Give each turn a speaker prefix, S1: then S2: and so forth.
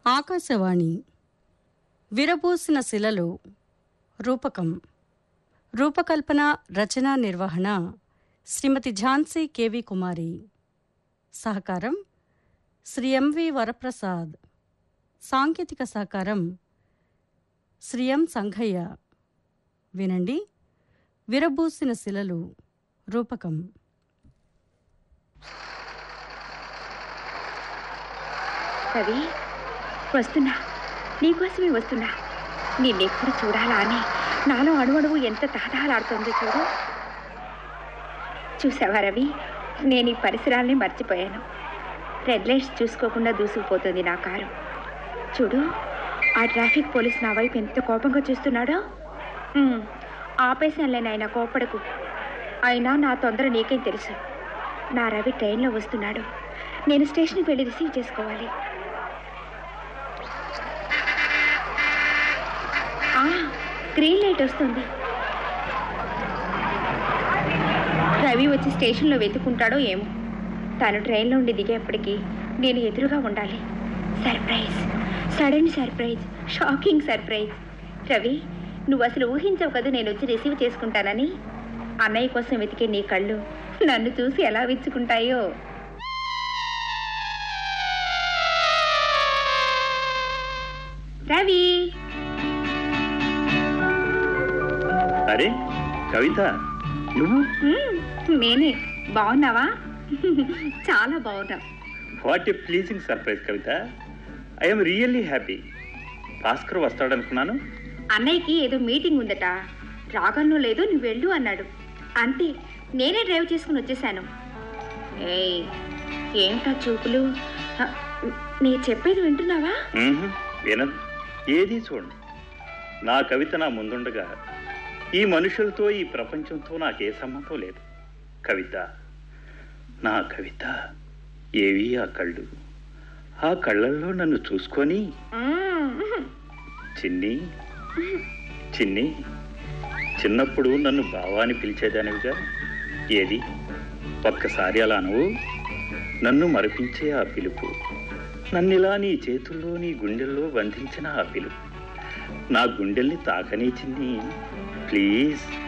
S1: ఆకాశవాణి విరబూసిన శిలలు రూపకం రూపకల్పన రచనా నిర్వహణ శ్రీమతి ఝాన్సీ కేవి కుమారి సహకారం శ్రీ ఎంవి వరప్రసాద్ సాంకేతిక సహకారం శ్రీ ఎం సంఘయ్య వినండి విరబూసిన శిలలు రూపకం
S2: రవి వస్తున్నా నీకోసమే వస్తున్నా నిన్నెప్పుడు చూడాలా అని నాలో అణువణువు ఎంత తహతహలాడుతుందో చూడు చూసావా రవి నేను ఈ పరిసరాల్ని మర్చిపోయాను రెడ్ లైట్స్ చూసుకోకుండా దూసుకుపోతుంది నా కారు చూడు ఆ ట్రాఫిక్ పోలీస్ నా వైపు ఎంత కోపంగా చూస్తున్నాడో ఉమ్, ఆపేశానులే నాయన కోపడకు అయినా నా తొందర నీకేం తెలుసు నా రవి ట్రైన్లో వస్తున్నాడు నేను స్టేషన్కి వెళ్ళి రిసీవ్ చేసుకోవాలి ఆ, గ్రీన్ లైట్ వస్తుంది రవి వచ్చి స్టేషన్లో వెతుకుంటాడో ఏమో తను ట్రైన్లో ఉండి దిగేప్పటికి నేను ఎదురుగా ఉండాలి surprise sudden surprise shocking surprise Ravi నువ్వు అసలు ఊహించవు కదా నేను వచ్చి రిసీవ్ చేసుకుంటానని అన్నయ్య కోసం వెతికే నీ కళ్ళు నన్ను చూసి ఎలా విచ్చుకుంటాయో రవి
S3: అరే కవిత నువ్వు
S2: మ్మ్, నేనే బాగున్నావా చాలా బాగున్నా
S3: what a pleasing surprise Kavitha I'm really happy Bhaskar వస్తాడనుకున్నాను
S2: అన్నయ్యకి ఏదో మీటింగ్ ఉందట రాగలను లేదు నువ్వు వెళ్ళు అన్నాడు అంతే నేనే డ్రైవ్ చేసుకుని వచ్చేసాను ఏయ్ ఏంటా చూపులు హ, నీ చెప్పేది వింటున్నావా
S3: మ్మ్హ్, వినదు ఏది చూడండి నా కవిత నా ముందుండగా ఈ మనుషులతో ఈ ప్రపంచంతో నాకే సంబంధం లేదు కవిత నా కవిత ఏవి ఆ కళ్ళు ఆ కళ్ళల్లో నన్ను చూసుకొని
S2: మ్మ్.
S3: చిన్ని చిన్ని చిన్నప్పుడు నన్ను బావాని పిలిచేదానివిగా ఏది ఒక్కసారి అలా నువ్వు నన్ను మరిపించే ఆ పిలుపు నన్నిలా నీ చేతుల్లో నీ గుండెల్లో బంధించిన ఆ పిలుపు నా గుండెల్ని తాకనీ చిన్ని ప్లీజ్